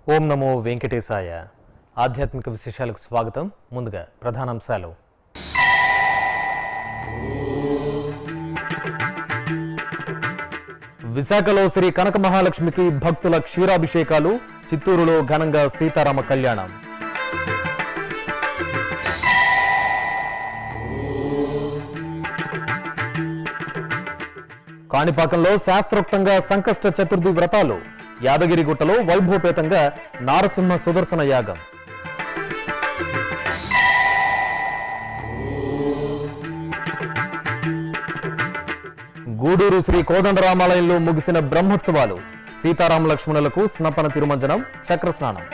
ఓం నమో వెంకటేశాయ ఆధ్యాత్మిక విశేషాలకు స్వాగతం ముందుగా ప్రధానాంశాలు విశాఖలో శ్రీ కనక మహాలక్ష్మికి భక్తుల క్షీరాభిషేకాలు చిత్తూరులో ఘనంగా సీతారామ కళ్యాణం కాణిపాకంలో శాస్త్రోక్తంగా సంకష్ట చతుర్థి వ్రతాలు యాదగిరిగుట్టలో వైభవపేతంగా నారసింహ సుదర్శన యాగం గూడూరు శ్రీ కోదండరామాలయంలో ముగిసిన బ్రహ్మోత్సవాలు సీతారామ లక్ష్మణులకు స్నపన తిరుమంజనం చక్రస్నానం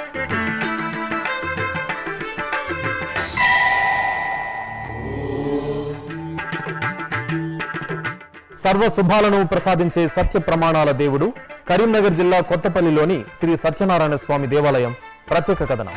సర్వ శుభాలను ప్రసాదించే సత్య ప్రమాణాల దేవుడు కరీంనగర్ జిల్లా కొత్తపల్లిలోని శ్రీ సత్యనారాయణ స్వామి దేవాలయం ప్రత్యేక కథనం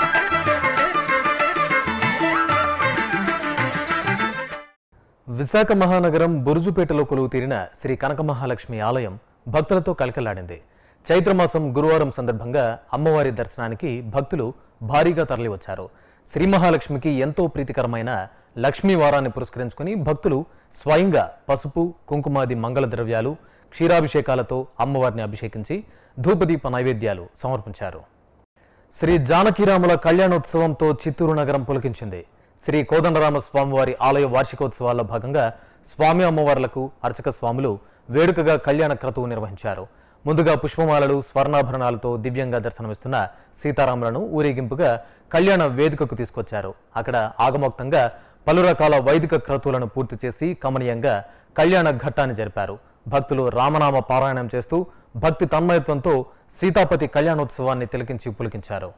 విశాఖ మహానగరం బురుజుపేటలో కొలువు తీరిన శ్రీ కనక మహాలక్ష్మి ఆలయం భక్తులతో కలకలాడింది చైత్రమాసం గురువారం సందర్భంగా అమ్మవారి దర్శనానికి భక్తులు భారీగా తరలివచ్చారు శ్రీ మహాలక్ష్మికి ఎంతో ప్రీతికరమైన లక్ష్మీ వారాన్ని పురస్కరించుకుని భక్తులు స్వయంగా పసుపు కుంకుమాది మంగళ ద్రవ్యాలు క్షీరాభిషేకాలతో అమ్మవారిని అభిషేకించి ధూపదీప నైవేద్యాలు సమర్పించారు శ్రీ జానకిరాముల కళ్యాణోత్సవంతో చిత్తూరు నగరం పులకించింది శ్రీ కోదండరామ స్వామివారి ఆలయ వార్షికోత్సవాల్లో భాగంగా స్వామి అమ్మవార్లకు అర్చక స్వాములు వేడుకగా కళ్యాణ క్రతువు నిర్వహించారు ముందుగా పుష్పమాలలు స్వర్ణాభరణాలతో దివ్యంగా దర్శనమిస్తున్న సీతారాములను ఊరేగింపుగా కళ్యాణ వేదికకు తీసుకొచ్చారు అక్కడ ఆగమోక్తంగా పలు రకాల వైదిక క్రతువులను పూర్తి చేసి కమనీయంగా కళ్యాణ ఘట్టాన్ని జరిపారు భక్తులు రామనామ పారాయణం చేస్తూ భక్తి తన్మయత్వంతో సీతాపతి కళ్యాణోత్సవాన్ని తిలకించి పులికించారు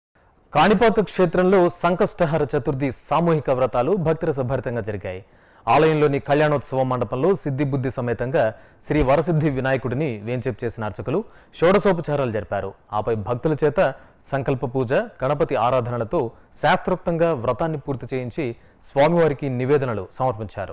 కాణిపాక క్షేత్రంలో సంకష్టహర చతుర్థి సామూహిక వ్రతాలు భక్తిరసభరితంగా జరిగాయి ఆలయంలోని కళ్యాణోత్సవ మండపంలో సిద్ధిబుద్ధి సమేతంగా శ్రీ వరసిద్ధి వినాయకుడిని వేంచేపు చేసిన అర్చకులు షోడశోపచారాలు జరిపారు ఆపై భక్తుల చేత సంకల్ప పూజ గణపతి ఆరాధనలతో శాస్త్రోక్తంగా వ్రతాన్ని పూర్తి చేయించి స్వామివారికి నివేదనలు సమర్పించారు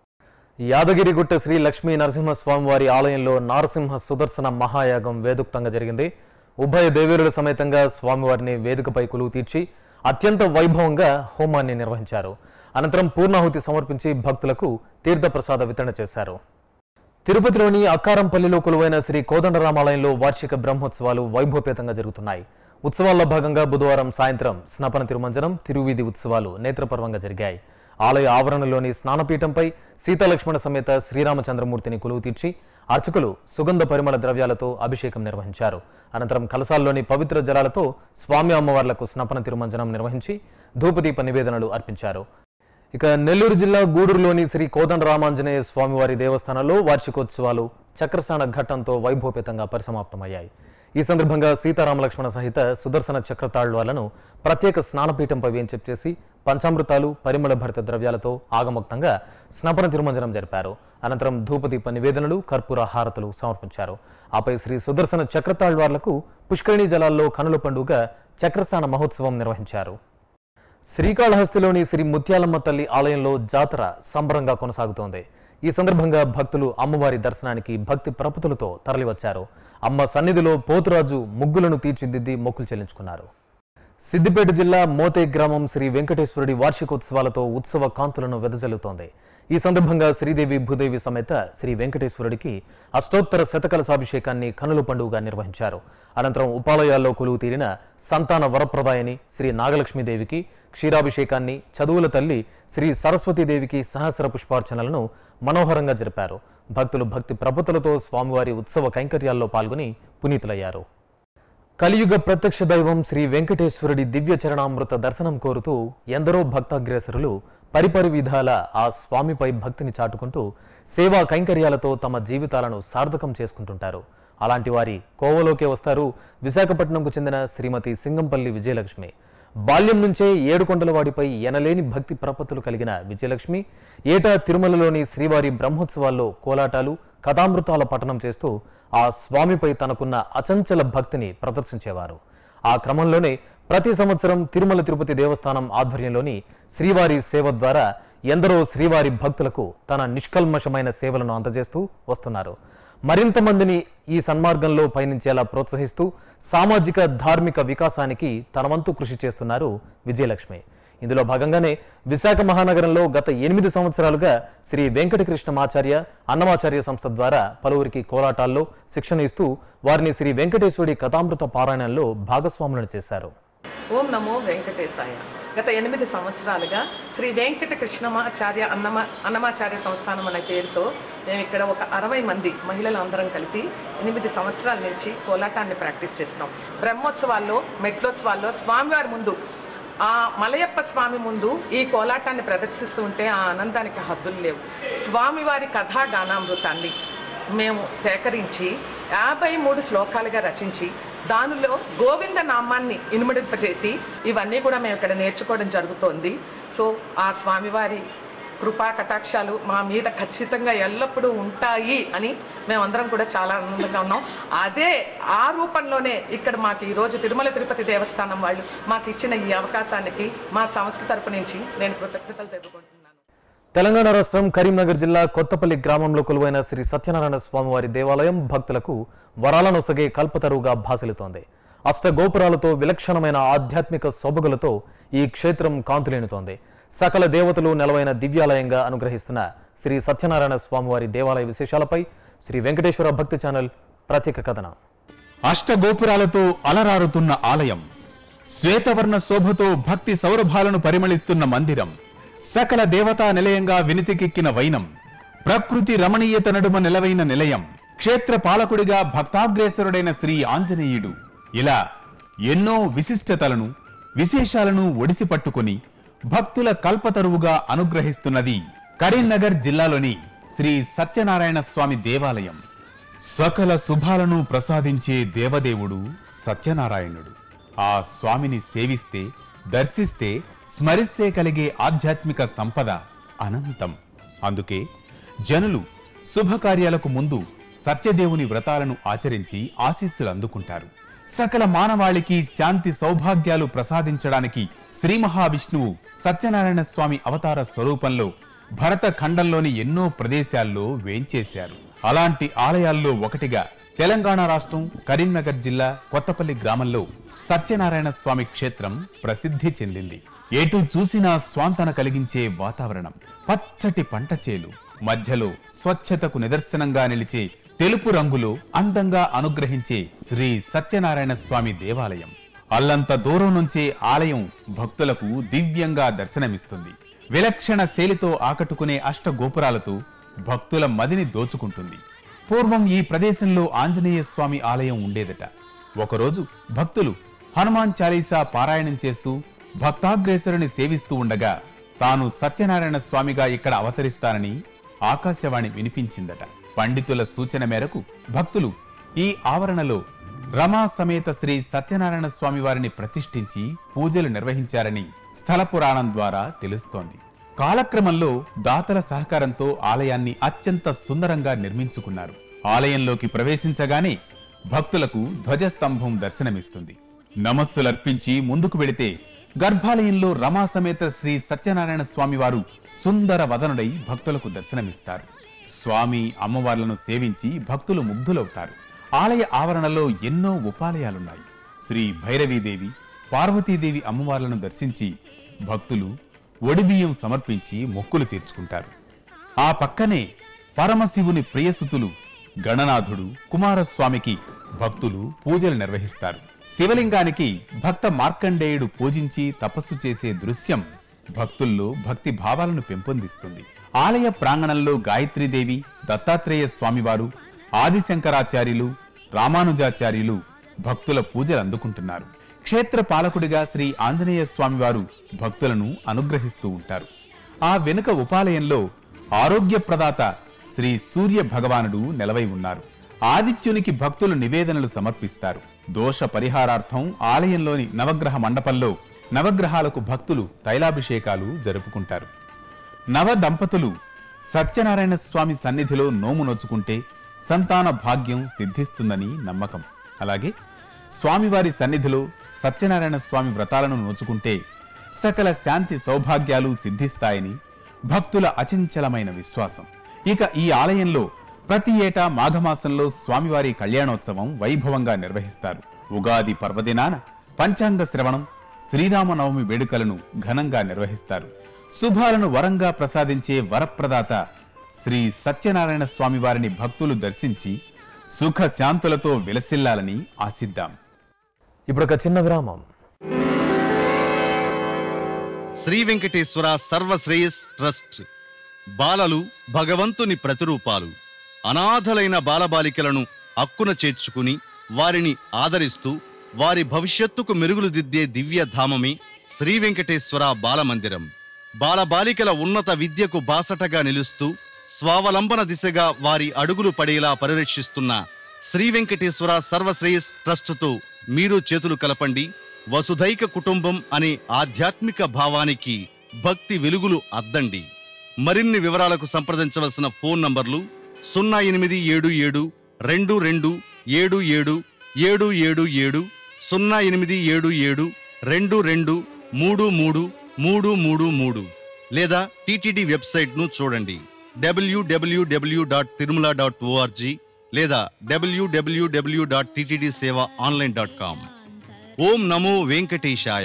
యాదగిరిగుట్ట శ్రీ లక్ష్మీ నరసింహస్వామివారి ఆలయంలో నారసింహ సుదర్శన మహాయాగం వేదుక్తంగా జరిగింది ఉభయ దేవేరుల సమేతంగా స్వామివారిని వేదికపై కొలువు తీర్చి అత్యంత వైభవంగా హోమాన్ని నిర్వహించారు అనంతరం పూర్ణాహుతి సమర్పించి భక్తులకు తీర్థప్రసాద వితరణ చేశారు తిరుపతిలోని అక్కారంపల్లిలో కొలువైన శ్రీ కోదండరామాలయంలో వార్షిక బ్రహ్మోత్సవాలు వైభవపేతంగా జరుగుతున్నాయి ఉత్సవాల్లో భాగంగా బుధవారం సాయంత్రం స్నపన తిరుమంజనం తిరువీధి ఉత్సవాలు నేత్రపర్వంగా జరిగాయి ఆలయ ఆవరణలోని స్నానపీఠంపై సీతాలక్ష్మణ సమేత శ్రీరామచంద్రమూర్తిని కొలువు తీర్చి అర్చకులు సుగంధ పరిమళ ద్రవ్యాలతో అభిషేకం నిర్వహించారు అనంతరం కలశాల్లోని పవిత్ర జలాలతో స్వామి అమ్మవార్లకు స్నపన తిరుమంజనం నిర్వహించి ధూపదీప నివేదనలు అర్పించారు ఇక నెల్లూరు జిల్లా గూడూరులోని శ్రీ కోదండరామాంజనేయ స్వామివారి దేవస్థానంలో వార్షికోత్సవాలు చక్రస్నాన ఘట్టంతో వైభవపేతంగా పరిసమాప్తమయ్యాయి ఈ సందర్భంగా సీతారామ లక్ష్మణ సహిత సుదర్శన చక్రతాళ్వాలను ప్రత్యేక స్నానపీఠంపై వేంచెప్ చేసి పంచామృతాలు పరిమళ భరిత ద్రవ్యాలతో ఆగమోక్తంగా స్నపన తిరుమంజనం జరిపారు అనంతరం ధూపదీప నివేదనలు కర్పూర హారతులు సమర్పించారు ఆపై శ్రీ సుదర్శన చక్రతాళ్వార్లకు పుష్కరిణీ జలాల్లో కనుల పండుగ చక్రస్నాన మహోత్సవం నిర్వహించారు శ్రీకాళహస్తిలోని శ్రీ ముత్యాలమ్మ తల్లి ఆలయంలో జాతర సంబరంగా కొనసాగుతోంది ఈ సందర్భంగా భక్తులు అమ్మవారి దర్శనానికి భక్తి ప్రపతులతో తరలివచ్చారు అమ్మ సన్నిధిలో పోతురాజు ముగ్గులను తీర్చిదిద్ది మొక్కులు చెల్లించుకున్నారు సిద్దిపేట జిల్లా మోతే గ్రామం శ్రీ వెంకటేశ్వరుడి వార్షికోత్సవాలతో ఉత్సవ కాంతులను వెదజల్లుతోంది ఈ సందర్భంగా శ్రీదేవి భూదేవి సమేత శ్రీ వెంకటేశ్వరుడికి అష్టోత్తర శతకలసాభిషేకాన్ని కనుల పండుగగా నిర్వహించారు అనంతరం ఉపాలయాల్లో కొలువు తీరిన సంతాన వరప్రదాయని శ్రీ నాగలక్ష్మీదేవికి క్షీరాభిషేకాన్ని చదువుల తల్లి శ్రీ సరస్వతీదేవికి సహస్ర పుష్పార్చనలను మనోహరంగా జరిపారు భక్తులు భక్తి ప్రపతులతో స్వామివారి ఉత్సవ కైంకర్యాల్లో పాల్గొని పునీతులయ్యారు కలియుగ ప్రత్యక్ష దైవం శ్రీ వెంకటేశ్వరుడి దివ్య చరణామృత దర్శనం కోరుతూ ఎందరో భక్తాగ్రేసరులు పరిపరి విధాల ఆ స్వామిపై భక్తిని చాటుకుంటూ సేవా కైంకర్యాలతో తమ జీవితాలను సార్థకం చేసుకుంటుంటారు అలాంటి వారి కోవలోకే వస్తారు విశాఖపట్నంకు చెందిన శ్రీమతి సింగంపల్లి విజయలక్ష్మి బాల్యం నుంచే ఏడుకొండలవాడిపై ఎనలేని భక్తి ప్రపత్తులు కలిగిన విజయలక్ష్మి ఏటా తిరుమలలోని శ్రీవారి బ్రహ్మోత్సవాల్లో కోలాటాలు కథామృతాల పఠనం చేస్తూ ఆ స్వామిపై తనకున్న అచంచల భక్తిని ప్రదర్శించేవారు ఆ క్రమంలోనే ప్రతి సంవత్సరం తిరుమల తిరుపతి దేవస్థానం ఆధ్వర్యంలోని శ్రీవారి సేవ ద్వారా ఎందరో శ్రీవారి భక్తులకు తన నిష్కల్మషమైన సేవలను అందజేస్తూ వస్తున్నారు మరింత మందిని ఈ సన్మార్గంలో పయనించేలా ప్రోత్సహిస్తూ సామాజిక ధార్మిక వికాసానికి తన వంతు కృషి చేస్తున్నారు విజయలక్ష్మి ఇందులో భాగంగానే విశాఖ మహానగరంలో గత ఎనిమిది సంవత్సరాలుగా శ్రీ వెంకటకృష్ణమాచార్య అన్నమాచార్య సంస్థ ద్వారా పలువురికి కోలాటాల్లో శిక్షణ ఇస్తూ వారిని శ్రీ వెంకటేశ్వరుడి కథామృత పారాయణంలో భాగస్వాములను చేశారు ఓం నమో వెంకటేశాయ గత ఎనిమిది సంవత్సరాలుగా శ్రీ వెంకట కృష్ణమాచార్య అన్నమ అన్నమాచార్య సంస్థానం అనే పేరుతో మేము ఇక్కడ ఒక అరవై మంది మహిళలు అందరం కలిసి ఎనిమిది సంవత్సరాల నుంచి కోలాటాన్ని ప్రాక్టీస్ చేస్తున్నాం బ్రహ్మోత్సవాల్లో మెట్లోత్సవాల్లో స్వామివారి ముందు ఆ మలయప్ప స్వామి ముందు ఈ కోలాటాన్ని ప్రదర్శిస్తూ ఉంటే ఆ ఆనందానికి హద్దులు లేవు స్వామివారి కథా గానామృతాన్ని మేము సేకరించి యాభై మూడు శ్లోకాలుగా రచించి దానిలో గోవింద నామాన్ని ఇనుమడింపజేసి ఇవన్నీ కూడా మేము ఇక్కడ నేర్చుకోవడం జరుగుతోంది సో ఆ స్వామివారి కృపా కటాక్షాలు మా మీద ఖచ్చితంగా ఎల్లప్పుడూ ఉంటాయి అని మేమందరం కూడా చాలా ఆనందంగా ఉన్నాం అదే ఆ రూపంలోనే ఇక్కడ మాకు ఈరోజు తిరుమల తిరుపతి దేవస్థానం వాళ్ళు మాకు ఇచ్చిన ఈ అవకాశానికి మా సంస్థ తరపు నుంచి నేను కృతజ్ఞతలు తెలుపుకుంటున్నాను తెలంగాణ రాష్ట్రం కరీంనగర్ జిల్లా కొత్తపల్లి గ్రామంలో కొలువైన శ్రీ సత్యనారాయణ స్వామివారి దేవాలయం భక్తులకు వరాలనొసగే కల్పతరువుగా భాసిల్లుతోంది అష్టగోపురాలతో విలక్షణమైన ఆధ్యాత్మిక శోభగులతో ఈ క్షేత్రం కాంతులేనుతోంది సకల దేవతలు నెలవైన దివ్యాలయంగా అనుగ్రహిస్తున్న శ్రీ సత్యనారాయణ స్వామివారి దేవాలయ విశేషాలపై శ్రీ వెంకటేశ్వర భక్తి ఛానల్ ప్రత్యేక కథనం అష్టగోపురాలతో అలరారుతున్న ఆలయం శ్వేతవర్ణ శోభతో భక్తి సౌరభాలను పరిమళిస్తున్న మందిరం సకల దేవతా నిలయంగా వినితికెక్కిన వైనం ప్రకృతి రమణీయత నడుమ నిలవైన నిలయం క్షేత్ర పాలకుడిగా భక్తాగ్రేసరుడైన శ్రీ ఆంజనేయుడు ఇలా ఎన్నో విశిష్టతలను విశేషాలను ఒడిసి పట్టుకుని భక్తుల కల్పతరువుగా అనుగ్రహిస్తున్నది కరీంనగర్ జిల్లాలోని శ్రీ సత్యనారాయణ స్వామి దేవాలయం సకల శుభాలను ప్రసాదించే దేవదేవుడు సత్యనారాయణుడు ఆ స్వామిని సేవిస్తే దర్శిస్తే స్మరిస్తే కలిగే ఆధ్యాత్మిక సంపద అనంతం అందుకే జనులు శుభకార్యాలకు ముందు సత్యదేవుని వ్రతాలను ఆచరించి ఆశీస్సులు అందుకుంటారు సకల మానవాళికి శాంతి సౌభాగ్యాలు ప్రసాదించడానికి శ్రీ మహావిష్ణువు సత్యనారాయణ స్వామి అవతార స్వరూపంలో భరత ఖండంలోని ఎన్నో ప్రదేశాల్లో వేంచేశారు అలాంటి ఆలయాల్లో ఒకటిగా తెలంగాణ రాష్ట్రం కరీంనగర్ జిల్లా కొత్తపల్లి గ్రామంలో సత్యనారాయణ స్వామి క్షేత్రం ప్రసిద్ధి చెందింది ఎటు చూసినా స్వాంతన కలిగించే వాతావరణం పచ్చటి పంట చేలు మధ్యలో స్వచ్ఛతకు నిదర్శనంగా నిలిచే తెలుపు రంగులో అందంగా అనుగ్రహించే శ్రీ సత్యనారాయణ స్వామి దేవాలయం అల్లంత దూరం నుంచే ఆలయం భక్తులకు దివ్యంగా దర్శనమిస్తుంది విలక్షణ శైలితో ఆకట్టుకునే అష్ట గోపురాలతో భక్తుల మదిని దోచుకుంటుంది పూర్వం ఈ ప్రదేశంలో ఆంజనేయ స్వామి ఆలయం ఉండేదట ఒకరోజు భక్తులు హనుమాన్ చాలీసా పారాయణం చేస్తూ భక్తాగ్రేసరుని సేవిస్తూ ఉండగా తాను సత్యనారాయణ స్వామిగా ఇక్కడ అవతరిస్తానని ఆకాశవాణి వినిపించిందట పండితుల సూచన మేరకు భక్తులు ఈ ఆవరణలో రమా సమేత శ్రీ సత్యనారాయణ స్వామి వారిని ప్రతిష్ఠించి పూజలు నిర్వహించారని స్థల పురాణం ద్వారా తెలుస్తోంది కాలక్రమంలో దాతల సహకారంతో ఆలయాన్ని అత్యంత సుందరంగా నిర్మించుకున్నారు ఆలయంలోకి ప్రవేశించగానే భక్తులకు ధ్వజస్తంభం దర్శనమిస్తుంది నమస్సులర్పించి ముందుకు వెళితే గర్భాలయంలో రమా సమేత శ్రీ సత్యనారాయణ స్వామి వారు సుందర వదనుడై భక్తులకు దర్శనమిస్తారు స్వామి అమ్మవార్లను సేవించి భక్తులు ముగ్ధులవుతారు ఆలయ ఆవరణలో ఎన్నో ఉపాలయాలున్నాయి శ్రీ భైరవీదేవి పార్వతీదేవి అమ్మవార్లను దర్శించి భక్తులు ఒడిబియ్యం సమర్పించి మొక్కులు తీర్చుకుంటారు ఆ పక్కనే పరమశివుని ప్రియసుతులు గణనాథుడు కుమారస్వామికి భక్తులు పూజలు నిర్వహిస్తారు శివలింగానికి భక్త మార్కండేయుడు పూజించి తపస్సు చేసే దృశ్యం భక్తుల్లో భక్తి భావాలను పెంపొందిస్తుంది ఆలయ ప్రాంగణంలో గాయత్రీదేవి దత్తాత్రేయ స్వామివారు ఆదిశంకరాచార్యులు రామానుజాచార్యులు భక్తుల పూజలు అందుకుంటున్నారు క్షేత్ర పాలకుడిగా శ్రీ ఆంజనేయ స్వామివారు భక్తులను అనుగ్రహిస్తూ ఉంటారు ఆ వెనుక ఉపాలయంలో ఆరోగ్య ప్రదాత శ్రీ సూర్య భగవానుడు నెలవై ఉన్నారు ఆదిత్యునికి భక్తులు నివేదనలు సమర్పిస్తారు దోష పరిహారార్థం ఆలయంలోని నవగ్రహ మండపంలో నవగ్రహాలకు భక్తులు తైలాభిషేకాలు జరుపుకుంటారు నవ దంపతులు సత్యనారాయణ స్వామి సన్నిధిలో నోము నొచ్చుకుంటే సంతాన భాగ్యం సిద్ధిస్తుందని నమ్మకం అలాగే స్వామివారి సన్నిధిలో సత్యనారాయణ స్వామి వ్రతాలను నోచుకుంటే సకల శాంతి సౌభాగ్యాలు సిద్ధిస్తాయని భక్తుల అచంచలమైన విశ్వాసం ఇక ఈ ఆలయంలో ప్రతి ఏటా మాఘమాసంలో స్వామివారి కళ్యాణోత్సవం వైభవంగా నిర్వహిస్తారు ఉగాది పర్వదినాన పంచాంగ శ్రవణం శ్రీరామనవమి వేడుకలను ఘనంగా నిర్వహిస్తారు శుభాలను వరంగా ప్రసాదించే వరప్రదాత శ్రీ సత్యనారాయణ స్వామివారిని భక్తులు దర్శించి సుఖ శాంతులతో విలసిల్లాలని ఆశిద్దాం ఇప్పుడు ఒక చిన్న విరామం శ్రీ వెంకటేశ్వర సర్వశ్రేయస్ ట్రస్ట్ బాలలు భగవంతుని ప్రతిరూపాలు అనాథలైన బాలబాలికలను అక్కున చేర్చుకుని వారిని ఆదరిస్తూ వారి భవిష్యత్తుకు మెరుగులు దిద్దే దివ్య ధామమే శ్రీ వెంకటేశ్వర బాలమందిరం బాలబాలికల ఉన్నత విద్యకు బాసటగా నిలుస్తూ స్వావలంబన దిశగా వారి అడుగులు పడేలా పరిరక్షిస్తున్న శ్రీ వెంకటేశ్వర సర్వశ్రేయస్ ట్రస్టుతో మీరు చేతులు కలపండి వసుధైక కుటుంబం అనే ఆధ్యాత్మిక భావానికి భక్తి వెలుగులు అద్దండి మరిన్ని వివరాలకు సంప్రదించవలసిన ఫోన్ నంబర్లు సున్నా ఎనిమిది ఏడు ఏడు రెండు రెండు ఏడు ఏడు ఏడు ఏడు ఏడు సున్నా ఎనిమిది ఏడు ఏడు రెండు రెండు మూడు మూడు మూడు మూడు మూడు లేదా టీటీడీ వెబ్సైట్ను చూడండి WWW dot Tirumala dot ORG లేదా WWW dot TTD seva online dot com ఓం నమో వెంకటేశాయ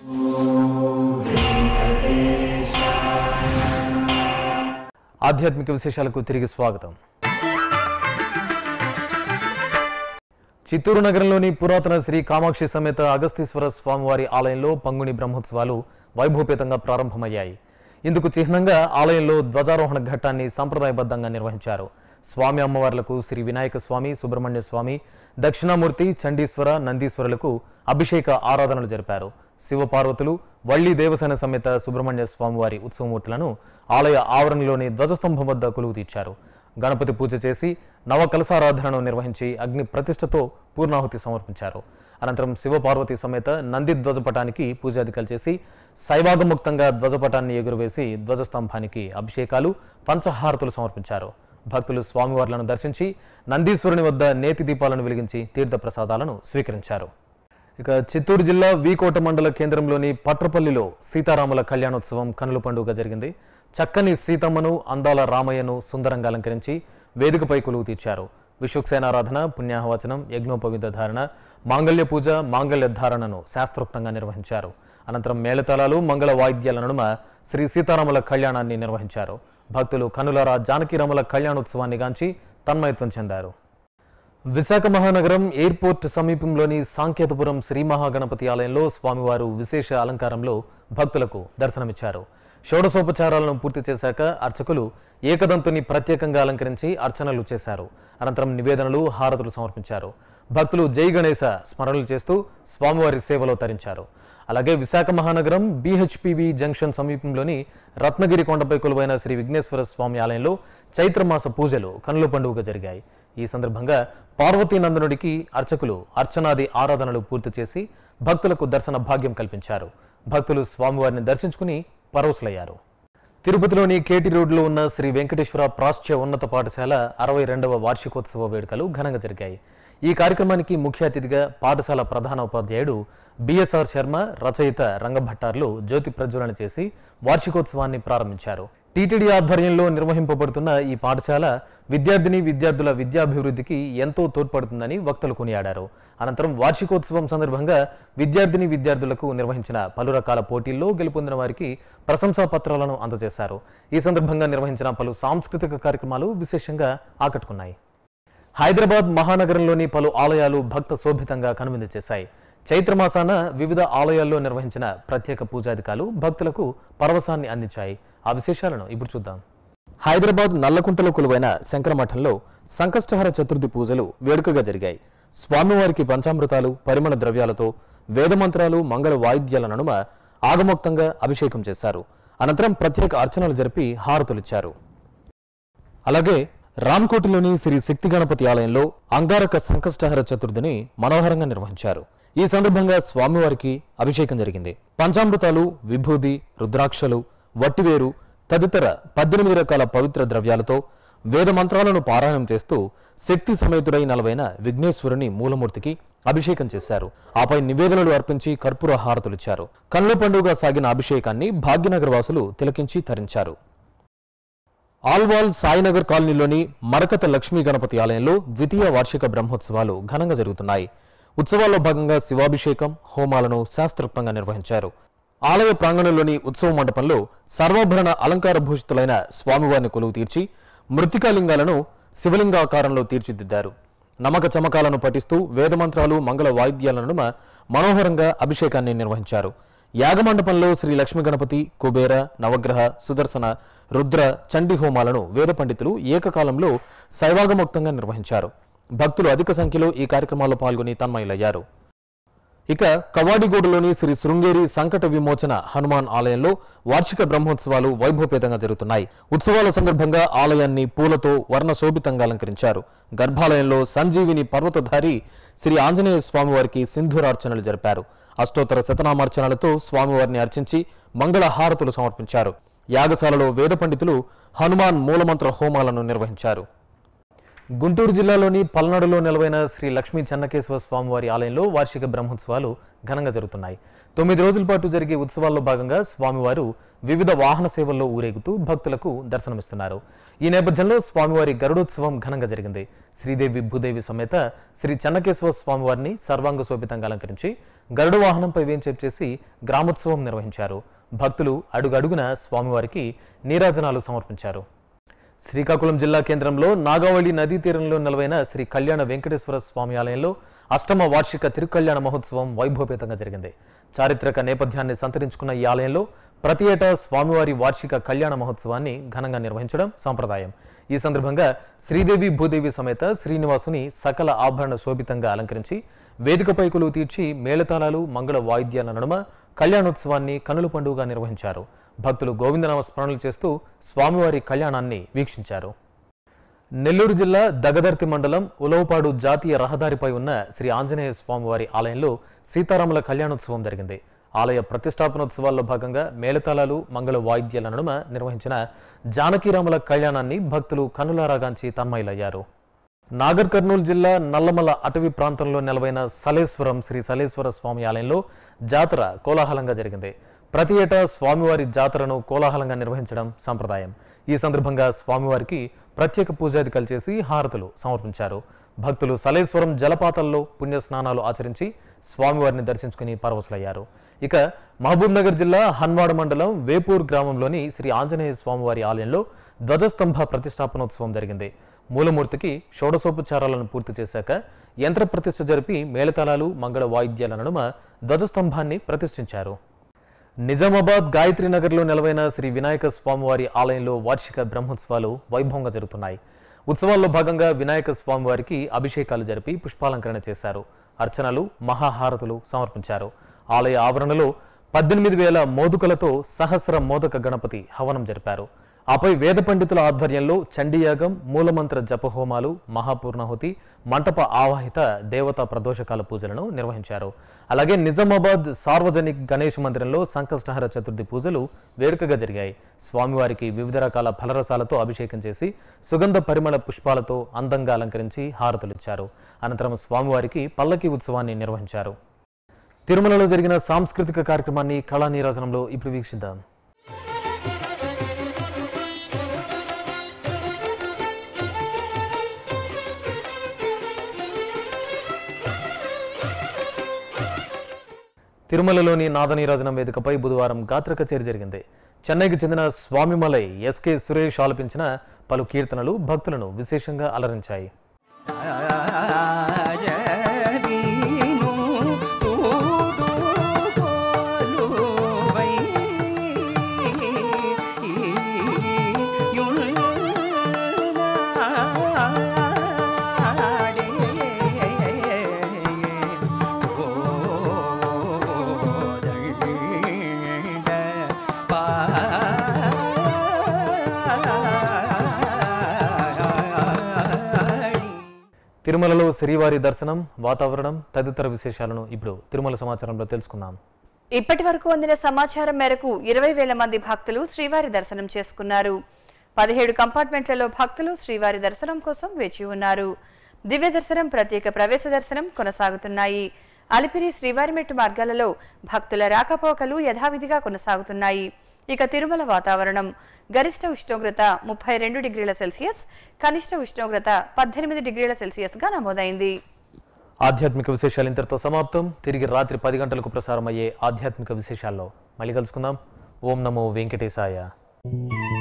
ఆధ్యాత్మిక విశేషాలకు తిరిగి స్వాగతం చిత్తూరు నగరంలోని పురాతన శ్రీ కామాక్షి సమేత అగస్తీశ్వర స్వామివారి ఆలయంలో పంగుని బ్రహ్మోత్సవాలు వైభవపేతంగా ప్రారంభమయ్యాయి ఇందుకు చిహ్నంగా ఆలయంలో ధ్వజారోహణ ఘట్టాన్ని సంప్రదాయబద్ధంగా నిర్వహించారు స్వామి అమ్మవార్లకు శ్రీ వినాయక స్వామి సుబ్రహ్మణ్య స్వామి దక్షిణామూర్తి చండీశ్వర నందీశ్వరులకు అభిషేక ఆరాధనలు జరిపారు శివపార్వతులు వల్లి దేవసేన సమేత సుబ్రహ్మణ్య స్వామివారి ఉత్సవమూర్తులను ఆలయ ఆవరణలోని ధ్వజస్తంభం వద్ద కొలువు తీర్చారు గణపతి పూజ చేసి నవ కలశారాధనను నిర్వహించి అగ్ని ప్రతిష్టతో పూర్ణాహుతి సమర్పించారు అనంతరం శివపార్వతి సమేత నంది ధ్వజపటానికి పూజాధికాలు చేసి శైవాగముక్తంగా ధ్వజపటాన్ని ఎగురవేసి ధ్వజస్తంభానికి అభిషేకాలు పంచహారతులు సమర్పించారు భక్తులు స్వామివార్లను దర్శించి నందీశ్వరుని వద్ద నేతి దీపాలను వెలిగించి తీర్థ ప్రసాదాలను స్వీకరించారు ఇక చిత్తూరు జిల్లా వీకోట మండల కేంద్రంలోని పట్రపల్లిలో సీతారాముల కళ్యాణోత్సవం కనుల పండుగ జరిగింది చక్కని సీతమ్మను అందాల రామయ్యను సుందరంగా అలంకరించి వేదికపై కొలువు తీర్చారు విశ్వక్సేనారాధన పుణ్యాహవచనం యజ్ఞోపవిధ ధారణ మాంగళ్య పూజ మాంగళ్య ధారణను శాస్త్రోక్తంగా నిర్వహించారు అనంతరం మేళతాళాలు మంగళ వాయిద్యాల నడుమ శ్రీ సీతారాముల కళ్యాణాన్ని నిర్వహించారు భక్తులు కనులారా జానకిరాముల కళ్యాణోత్సవాన్ని గాంచి తన్మయత్వం చెందారు విశాఖ మహానగరం ఎయిర్పోర్ట్ సమీపంలోని సాంకేతపురం శ్రీ మహాగణపతి ఆలయంలో స్వామివారు విశేష అలంకారంలో భక్తులకు దర్శనమిచ్చారు షోడశోపచారాలను పూర్తి చేశాక అర్చకులు ఏకదంతుని ప్రత్యేకంగా అలంకరించి అర్చనలు చేశారు అనంతరం నివేదనలు హారతులు సమర్పించారు భక్తులు జై గణేశ స్మరణలు చేస్తూ స్వామివారి సేవలో తరించారు అలాగే విశాఖ మహానగరం బీహెచ్పివి జంక్షన్ సమీపంలోని రత్నగిరి కొండపై కొలువైన శ్రీ విఘ్నేశ్వర స్వామి ఆలయంలో చైత్రమాస పూజలు కనుల పండుగగా జరిగాయి ఈ సందర్భంగా పార్వతీనందనుడికి అర్చకులు అర్చనాది ఆరాధనలు పూర్తి చేసి భక్తులకు దర్శన భాగ్యం కల్పించారు భక్తులు స్వామివారిని దర్శించుకుని పరవశులయ్యారు తిరుపతిలోని కేటి రోడ్లో ఉన్న శ్రీ వెంకటేశ్వర ప్రాచ్య ఉన్నత పాఠశాల అరవై రెండవ వార్షికోత్సవ వేడుకలు ఘనంగా జరిగాయి ఈ కార్యక్రమానికి ముఖ్య అతిథిగా పాఠశాల ప్రధాన ఉపాధ్యాయుడు బిఎస్ఆర్ శర్మ రచయిత రంగభట్టార్లు జ్యోతి ప్రజ్వలన చేసి వార్షికోత్సవాన్ని ప్రారంభించారు టీటీడీ ఆధ్వర్యంలో నిర్వహింపబడుతున్న ఈ పాఠశాల విద్యార్థిని విద్యార్థుల విద్యాభివృద్ధికి ఎంతో తోడ్పడుతుందని వక్తలు కొనియాడారు అనంతరం వార్షికోత్సవం సందర్భంగా విద్యార్థిని విద్యార్థులకు నిర్వహించిన పలు రకాల పోటీల్లో గెలుపొందిన వారికి ప్రశంసా పత్రాలను అందజేశారు ఈ సందర్భంగా నిర్వహించిన పలు సాంస్కృతిక కార్యక్రమాలు విశేషంగా ఆకట్టుకున్నాయి హైదరాబాద్ మహానగరంలోని పలు ఆలయాలు భక్త శోభితంగా కనువిందు చేశాయి చైత్రమాసాన వివిధ ఆలయాల్లో నిర్వహించిన ప్రత్యేక పూజాధికాలు భక్తులకు పరవశాన్ని అందించాయి ఆ విశేషాలను ఇప్పుడు చూద్దాం హైదరాబాద్ నల్లకుంటలో కొలువైన శంకరమఠంలో సంకష్టహర చతుర్థి పూజలు వేడుకగా జరిగాయి స్వామివారికి పంచామృతాలు పరిమళ ద్రవ్యాలతో వేదమంత్రాలు మంగళ వాయిద్యాల నడుమ ఆగమోక్తంగా అభిషేకం చేశారు అనంతరం ప్రత్యేక అర్చనలు జరిపి హారతులిచ్చారు అలాగే రామ్కోటిలోని శ్రీ శక్తి గణపతి ఆలయంలో అంగారక సంకష్టహర చతుర్థిని మనోహరంగా నిర్వహించారు ఈ సందర్భంగా స్వామివారికి అభిషేకం జరిగింది పంచామృతాలు విభూది రుద్రాక్షలు వట్టివేరు తదితర పద్దెనిమిది రకాల పవిత్ర ద్రవ్యాలతో వేద మంత్రాలను పారాయణం చేస్తూ శక్తి సమేతుడై నలవైన విఘ్నేశ్వరుని మూలమూర్తికి అభిషేకం చేశారు ఆపై నివేదనలు అర్పించి కర్పూర హారతులిచ్చారు కన్నుల పండుగ సాగిన అభిషేకాన్ని భాగ్యనగర వాసులు తిలకించి తరించారు ఆల్వాల్ సాయినగర్ కాలనీలోని మరకత లక్ష్మీ గణపతి ఆలయంలో ద్వితీయ వార్షిక బ్రహ్మోత్సవాలు ఘనంగా జరుగుతున్నాయి ఉత్సవాల్లో భాగంగా శివాభిషేకం హోమాలను శాస్త్రోక్తంగా నిర్వహించారు ఆలయ ప్రాంగణంలోని ఉత్సవ మండపంలో సర్వాభరణ అలంకార భూషితులైన స్వామివారిని కొలువు తీర్చి మృతికాలింగాలను శివలింగాకారంలో తీర్చిదిద్దారు నమక చమకాలను పఠిస్తూ వేదమంత్రాలు మంగళ వాయిద్యాల నడుమ మనోహరంగా అభిషేకాన్ని నిర్వహించారు యాగమండపంలో శ్రీ లక్ష్మీ గణపతి కుబేర నవగ్రహ సుదర్శన రుద్ర చండీ హోమాలను వేద పండితులు ఏకకాలంలో శైవాగముక్తంగా నిర్వహించారు భక్తులు అధిక సంఖ్యలో ఈ కార్యక్రమాల్లో పాల్గొని తన్మయులయ్యారు ఇక కవాడిగూడలోని శ్రీ శృంగేరి సంకట విమోచన హనుమాన్ ఆలయంలో వార్షిక బ్రహ్మోత్సవాలు వైభవపేతంగా జరుగుతున్నాయి ఉత్సవాల సందర్భంగా ఆలయాన్ని పూలతో వర్ణ శోభితంగా అలంకరించారు గర్భాలయంలో సంజీవిని పర్వతధారి శ్రీ ఆంజనేయ స్వామివారికి సింధూరార్చనలు జరిపారు అష్టోత్తర శతనామార్చనలతో స్వామివారిని అర్చించి మంగళ హారతులు సమర్పించారు యాగశాలలో వేద పండితులు హనుమాన్ మూలమంత్ర హోమాలను నిర్వహించారు గుంటూరు జిల్లాలోని పల్నాడులో నెలవైన శ్రీ లక్ష్మీ చెన్నకేశ్వర స్వామివారి ఆలయంలో వార్షిక బ్రహ్మోత్సవాలు ఘనంగా జరుగుతున్నాయి తొమ్మిది రోజుల పాటు జరిగే ఉత్సవాల్లో భాగంగా స్వామివారు వివిధ వాహన సేవల్లో ఊరేగుతూ భక్తులకు దర్శనమిస్తున్నారు ఈ నేపథ్యంలో స్వామివారి గరుడోత్సవం ఘనంగా జరిగింది శ్రీదేవి భూదేవి సమేత శ్రీ చెన్నకేశ్వర స్వామివారిని సర్వాంగ శోభితంగా అలంకరించి గరుడ వాహనంపై వేంచేపు చేసి గ్రామోత్సవం నిర్వహించారు భక్తులు అడుగడుగున స్వామివారికి నీరాజనాలు సమర్పించారు శ్రీకాకుళం జిల్లా కేంద్రంలో నాగావళి నదీ తీరంలో నెలవైన శ్రీ కళ్యాణ వెంకటేశ్వర స్వామి ఆలయంలో అష్టమ వార్షిక తిరుకళ్యాణ మహోత్సవం వైభవపేతంగా జరిగింది చారిత్రక నేపథ్యాన్ని సంతరించుకున్న ఈ ఆలయంలో ప్రతి ఏటా స్వామివారి వార్షిక కళ్యాణ మహోత్సవాన్ని ఘనంగా నిర్వహించడం సంప్రదాయం ఈ సందర్భంగా శ్రీదేవి భూదేవి సమేత శ్రీనివాసుని సకల ఆభరణ శోభితంగా అలంకరించి వేదికపై కొలువు తీర్చి మేళతాళాలు మంగళ వాయిద్యాల నడుమ కళ్యాణోత్సవాన్ని కనుల పండుగగా నిర్వహించారు భక్తులు గోవిందనామ స్మరణలు చేస్తూ స్వామివారి కళ్యాణాన్ని వీక్షించారు నెల్లూరు జిల్లా దగదర్తి మండలం ఉలవపాడు జాతీయ రహదారిపై ఉన్న శ్రీ ఆంజనేయ స్వామివారి ఆలయంలో సీతారాముల కళ్యాణోత్సవం జరిగింది ఆలయ ప్రతిష్టాపనోత్సవాల్లో భాగంగా మేళతాళాలు మంగళ వాయిద్యాల నడుమ నిర్వహించిన జానకీరాముల కళ్యాణాన్ని భక్తులు కనులారాగాంచి తన్మయులయ్యారు నాగర్ కర్నూలు జిల్లా నల్లమల అటవీ ప్రాంతంలో నెలవైన సలేశ్వరం శ్రీ సలేశ్వర స్వామి ఆలయంలో జాతర కోలాహలంగా జరిగింది ప్రతి ఏటా స్వామివారి జాతరను కోలాహలంగా నిర్వహించడం సంప్రదాయం ఈ సందర్భంగా స్వామివారికి ప్రత్యేక పూజాదికలు చేసి హారతులు సమర్పించారు భక్తులు సలేశ్వరం జలపాతాల్లో పుణ్య స్నానాలు ఆచరించి స్వామివారిని దర్శించుకుని పరవశులయ్యారు ఇక మహబూబ్ నగర్ జిల్లా హన్వాడ మండలం వేపూర్ గ్రామంలోని శ్రీ ఆంజనేయ స్వామివారి ఆలయంలో ధ్వజస్తంభ ప్రతిష్టాపనోత్సవం జరిగింది మూలమూర్తికి షోడశోపచారాలను పూర్తి చేశాక యంత్ర ప్రతిష్ఠ జరిపి మేళతాళాలు మంగళ వాయిద్యాల నడుమ ధ్వజస్తంభాన్ని ప్రతిష్ఠించారు నిజామాబాద్ గాయత్రి నగర్లో నెలవైన శ్రీ వినాయక స్వామివారి ఆలయంలో వార్షిక బ్రహ్మోత్సవాలు వైభవంగా జరుగుతున్నాయి ఉత్సవాల్లో భాగంగా వినాయక స్వామివారికి అభిషేకాలు జరిపి పుష్పాలంకరణ చేశారు అర్చనలు మహాహారతులు సమర్పించారు ఆలయ ఆవరణలో పద్దెనిమిది వేల మోదుకలతో సహస్ర మోదక గణపతి హవనం జరిపారు ఆపై వేద పండితుల ఆధ్వర్యంలో చండీయాగం మూలమంత్ర జపహోమాలు మహాపూర్ణాహుతి మంటప ఆవాహిత దేవతా ప్రదోషకాల పూజలను నిర్వహించారు అలాగే నిజామాబాద్ సార్వజనిక్ గణేష్ మందిరంలో సంకష్టహర చతుర్థి పూజలు వేడుకగా జరిగాయి స్వామివారికి వివిధ రకాల ఫలరసాలతో అభిషేకం చేసి సుగంధ పరిమళ పుష్పాలతో అందంగా అలంకరించి హారతులిచ్చారు అనంతరం స్వామివారికి పల్లకి ఉత్సవాన్ని నిర్వహించారు తిరుమలలో జరిగిన సాంస్కృతిక కార్యక్రమాన్ని కళా నీరాజనంలో ఇప్పుడు వీక్షిద్దాం తిరుమలలోని నాదనీరాజనం వేదికపై బుధవారం గాత్ర కచేరి జరిగింది చెన్నైకి చెందిన స్వామిమలై ఎస్కే సురేష్ ఆలపించిన పలు కీర్తనలు భక్తులను విశేషంగా అలరించాయి రాజవీను తూడు కొలువై యున్నాడే గోదండ పాడి తిరుమలలో శ్రీవారి దర్శనం వాతావరణం తదితర విశేషాలను ఇప్పుడు తిరుమల సమాచారంలో తెలుసుకుందాం ఇప్పటి వరకు అందిన సమాచారం మేరకు ఇరవై వేల మంది భక్తులు శ్రీవారి దర్శనం చేసుకున్నారు పదిహేడు కంపార్ట్మెంట్లలో భక్తులు శ్రీవారి దర్శనం కోసం వేచి ఉన్నారు దివ్య దర్శనం ప్రత్యేక ప్రవేశ దర్శనం కొనసాగుతున్నాయి అలిపిరి శ్రీవారి మెట్టు మార్గాలలో భక్తుల రాకపోకలు యథావిధిగా కొనసాగుతున్నాయి ఇక తిరుమల వాతావరణం గరిష్ట ఉష్ణోగ్రత ముప్పై రెండు డిగ్రీల సెల్సియస్ కనిష్ట ఉష్ణోగ్రత పద్దెనిమిది డిగ్రీల సెల్సియస్గా నమోదైంది ఆధ్యాత్మిక విశేషాలు ఇంతటితో సమాప్తం తిరిగి రాత్రి పది గంటలకు ప్రసారం అయ్యే ఆధ్యాత్మిక విశేషాల్లో మళ్ళీ కలుసుకుందాం ఓం నమో వెంకటేశాయ